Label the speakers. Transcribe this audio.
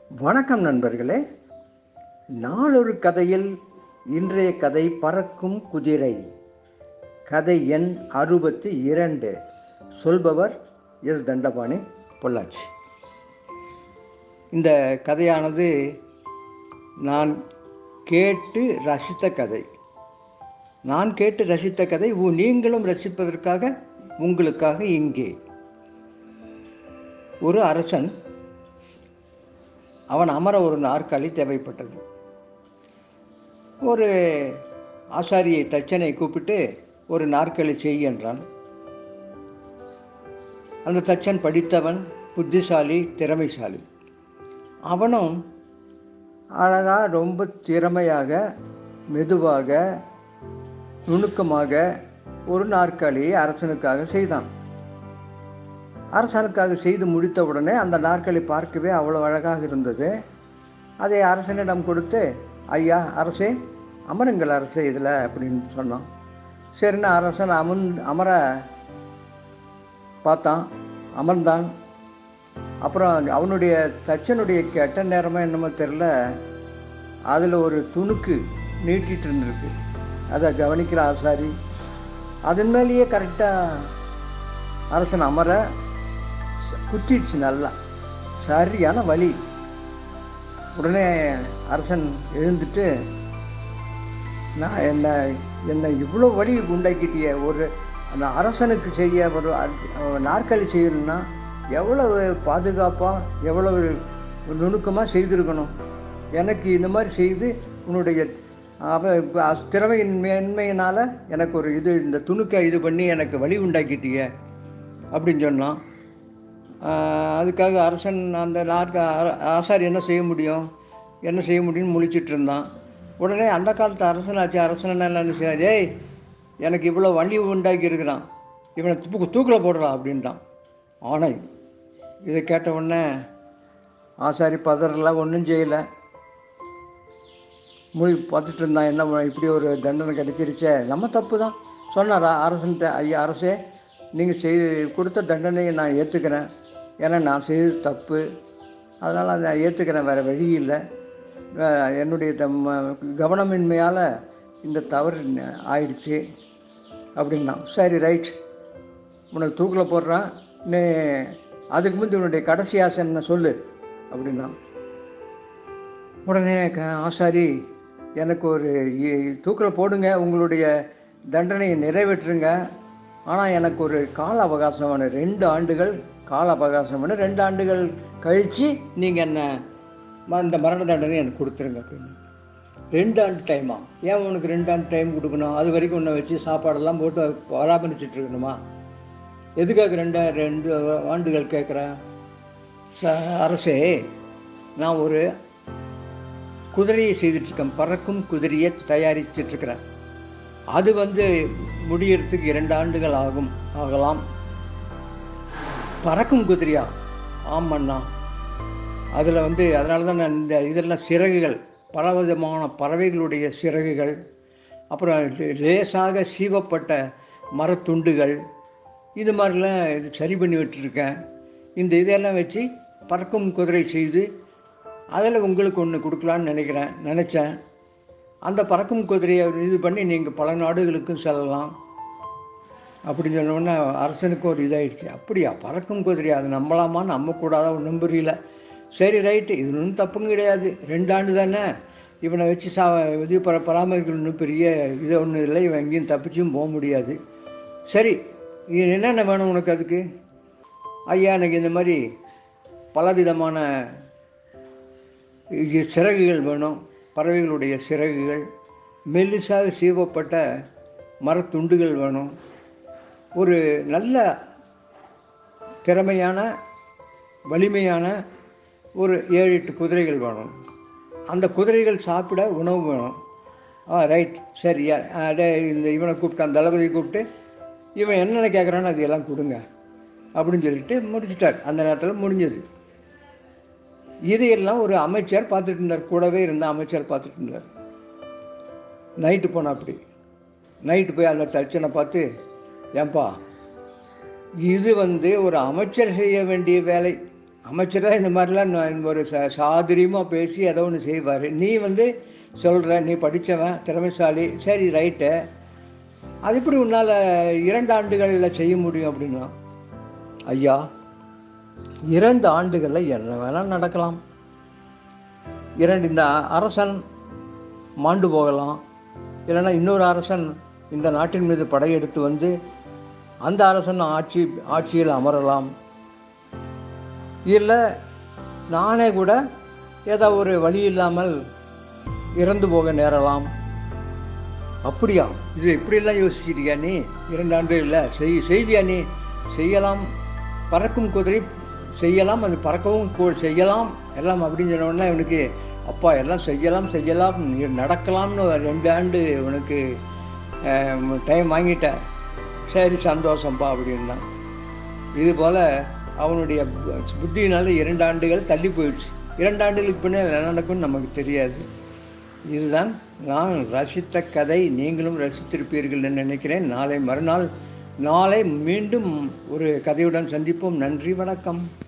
Speaker 1: வணக்கம் நண்பர்களே நாளொரு கதையில் இன்றைய கதை பறக்கும் குதிரை கதை எண் அறுபத்தி இரண்டு சொல்பவர் எஸ் தண்டபாணி பொள்ளாச்சி இந்த கதையானது நான் கேட்டு ரசித்த கதை நான் கேட்டு ரசித்த கதை உ- நீங்களும் ரசிப்பதற்காக உங்களுக்காக இங்கே ஒரு அரசன் அவன் அமர ஒரு நாற்காலி தேவைப்பட்டது ஒரு ஆசாரியை தச்சனை கூப்பிட்டு ஒரு நாற்காலி செய் என்றான் அந்த தச்சன் படித்தவன் புத்திசாலி திறமைசாலி அவனும் அழகாக ரொம்ப திறமையாக மெதுவாக நுணுக்கமாக ஒரு நாற்காலியை அரசனுக்காக செய்தான் அரசனுக்காக செய்து முடித்த உடனே அந்த நாற்காலி பார்க்கவே அவ்வளோ அழகாக இருந்தது அதை அரசனிடம் கொடுத்து ஐயா அரசே அமருங்கள் அரசே இதில் அப்படின்னு சொன்னான் சரின்னு அரசன் அமன் அமர பார்த்தான் அமர்ந்தான் அப்புறம் அவனுடைய தச்சனுடைய கெட்ட நேரமோ என்னமோ தெரில அதில் ஒரு துணுக்கு நீட்டிட்டு இருந்திருக்கு அதை கவனிக்கிற ஆசாரி அதன் மேலேயே கரெக்டாக அரசன் அமர ச- குத்திடுச்சு நல்லா சரியான வலி உடனே அரசன் எழுந்துட்டு நான் என்ன என்னை இவ்வளோ வலி உண்டாக்கிட்டிய ஒரு அந்த அரசனுக்கு செய்ய ஒரு அ- நாற்காலி செய்யணும்னா எவ்வளவு பாதுகாப்பாக எவ்வளவு நுணுக்கமாக செய்திருக்கணும் எனக்கு இந்த மாதிரி செய்து உன்னுடைய அவ இப்ப அஸ்- திறமையின் மேன்மையினால் எனக்கு ஒரு இது இந்த துணுக்கை இது பண்ணி எனக்கு வழி உண்டாக்கிட்டிய அப்படின்னு சொன்னான் ஆஹ் அதுக்காக அரசன் அந்த நாற்க அ- ஆசாரி என்ன செய்ய முடியும் என்ன செய்ய முடியும்னு முழிச்சிட்டு இருந்தான் உடனே அந்த காலத்து அரசனாச்சு அரசன் என்ன செய்ய ஏய் எனக்கு இவ்வளோ வண்டி உண்டாக்கி இருக்கிறான் இவனை தூக்கு தூக்கில் போடுறான் அப்படின்ட்டான் ஆணை இதை கேட்ட உடனே ஆசாரி பதறல ஒன்றும் செய்யலை மொழி பார்த்துட்டு இருந்தான் என்ன பண்ண- இப்படி ஒரு தண்டனை கிடைச்சிருச்சே நம்ம தப்பு தான் சொன்னாரா அரசன்ட்ட ஐயா அரசே நீங்கள் செய்து கொடுத்த தண்டனையை நான் ஏற்றுக்கிறேன் ஏன்னா நான் செய்தது தப்பு அதனால் அதை நான் ஏற்றுக்கிறேன் வேறு வழி இல்லை வே- என்னுடைய தம் கவனமின்மையால் இந்த தவறு ந- ஆயிடுச்சு அப்படின்னா சரி ரைட் உனக்கு தூக்கில் போடுறான் நீ அதுக்கு முந்தி உன்னுடைய கடைசி ஆசை என்ன சொல்லு அப்படின்னா உடனே க- ஆசாரி எனக்கு ஒரு இ- தூக்கில் போடுங்க உங்களுடைய தண்டனையை நிறைவேற்றுங்க ஆனால் எனக்கு ஒரு கால அவகாசம் வேணும் ரெண்டு ஆண்டுகள் கால அவகாசம் வேணும் ரெண்டு ஆண்டுகள் கழித்து நீங்கள் என்ன ம- இந்த மரண தண்டனை எனக்கு கொடுத்துருங்க அப்படின்னு ரெண்டு ஆண்டு டைமா ஏன் உனக்கு ரெண்டு ஆண்டு டைம் கொடுக்கணும் அது வரைக்கும் உன்னை வச்சு சாப்பாடெல்லாம் போட்டு பராமரிச்சுட்டு இருக்கணுமா எதுக்காக ரெண்டு ரெண்டு ஆண்டுகள் கேட்குறேன் ச- அரசே நான் ஒரு குதிரையை செய்துட்ருக்கேன் பறக்கும் குதிரையை தயாரிச்சிட்ருக்கிறேன் அது வந்து முடியறதுக்கு இரண்டு ஆண்டுகள் ஆகும் ஆகலாம் பறக்கும் குதிரையா ஆமாண்ணா அதில் வந்து அதனால தான் நான் இந்த இதெல்லாம் சிறகுகள் பலவிதமான பறவைகளுடைய சிறகுகள் அப்புறம் லே- லேசாக சீவப்பட்ட மரத்துண்டுகள் இது மாதிரிலாம் இது சரி பண்ணி விட்டுருக்கேன் இந்த இதெல்லாம் வச்சு பறக்கும் குதிரை செய்து அதில் உங்களுக்கு ஒன்று கொடுக்கலான்னு நினைக்கிறேன் நினச்சேன் அந்த பறக்கும் குதிரையை இது பண்ணி நீங்கள் பல நாடுகளுக்கும் செல்லலாம் அப்படின்னு சொன்ன உடனே அரசனுக்கு ஒரு இதாயிடுச்சு அப்படியா பறக்கும் குதிரை அது நம்பலாமா நம்ப கூடாதா ஒன்றும் புரியல சரி ரைட்டு இது ஒன்றும் தப்பும் கிடையாது ரெண்டு ஆண்டு தானே இவனை வச்சு சா இது பர பராமரிக்கணும் பெரிய இது ஒன்றும் இல்லை இவன் எங்கேயும் தப்பிச்சும் போக முடியாது சரி இது என்னென்ன வேணும் உனக்கு அதுக்கு ஐயா எனக்கு இந்த மாதிரி பலவிதமான இ- சிறகுகள் வேணும் பறவைகளுடைய சிறகுகள் மெல்லிசாக சீவப்பட்ட மரத்துண்டுகள் வேணும் ஒரு நல்ல திறமையான வலிமையான ஒரு ஏழு எட்டு குதிரைகள் வேணும் அந்த குதிரைகள் சாப்பிட உணவு வேணும் ஆ ரைட் சரி யா- ஆ, டேய், இந்த இவனை கூப்பிட்டு அந்த தளபதியை கூப்பிட்டு இவன் என்னென்ன கேட்குறான்னு அது எல்லாம் கொடுங்க அப்படின்னு சொல்லிட்டு முடிச்சிட்டார் அந்த நேரத்தில் முடிஞ்சது இதையெல்லாம் ஒரு அமைச்சர் பார்த்துட்டு இருந்தார் கூடவே இருந்த அமைச்சர் பார்த்துட்டு இருந்தார் நைட்டு போனா அப்படி நைட்டு போய் அந்த தச்சனை பார்த்து ஏன்பா இது வந்து ஒரு அமைச்சர் செய்ய வேண்டிய வேலை அமைச்சராக இந்த மாதிரிலாம் நான் ஒரு ச சாதுரியமாக பேசி ஏதோ ஒன்று செய்வார் நீ வந்து சொல்கிற நீ படித்தவன் திறமைசாலி சரி ரைட்டு அது எப்படி உன்னால் இரண்டு ஆண்டுகளில் செய்ய முடியும் அப்படின்னா ஐயா இரண்டு ஆண்டுகளில் என்ன வேணால் நடக்கலாம் இரண்டு இந்த அரசன் மாண்டு போகலாம் இல்லைன்னா இன்னொரு அரசன் இந்த நாட்டின் மீது படையெடுத்து வந்து அந்த அரசன் ஆட்சி ஆட்சியில் அமரலாம் இல்லை நானே கூட ஏதோ ஒரு வழி இல்லாமல் இறந்து போக நேரலாம் அப்படியா இது இப்படியெல்லாம் யோசிச்சிருக்கியா நீ இரண்டு ஆண்டு இல்லை செய் செய்வியா நீ செய்யலாம் பறக்கும் குதிரை செய்யலாம் அது பறக்கவும் கூ- செய்யலாம் எல்லாம் அப்படின்னு சொன்ன உடனே இவனுக்கு அப்பா எல்லாம் செய்யலாம் செய்யலாம் நீ நடக்கலாம்னு ஒரு ரெண்டு ஆண்டு உனக்கு டைம் வாங்கிட்ட சரி சந்தோஷம்ப்பா அப்படின்னா இது போல் அவனுடைய பு- புத்தியினால இரண்டு ஆண்டுகள் தள்ளி போயிடுச்சு இரண்டு ஆண்டுகளுக்கு பின்னே என்ன நடக்கும்னு நமக்கு தெரியாது இதுதான் நான் ரசித்த கதை நீங்களும் ரசித்திருப்பீர்கள் என்று நினைக்கிறேன் நாளை மறுநாள் நாளை மீண்டும் ஒரு கதையுடன் சந்திப்போம் நன்றி வணக்கம்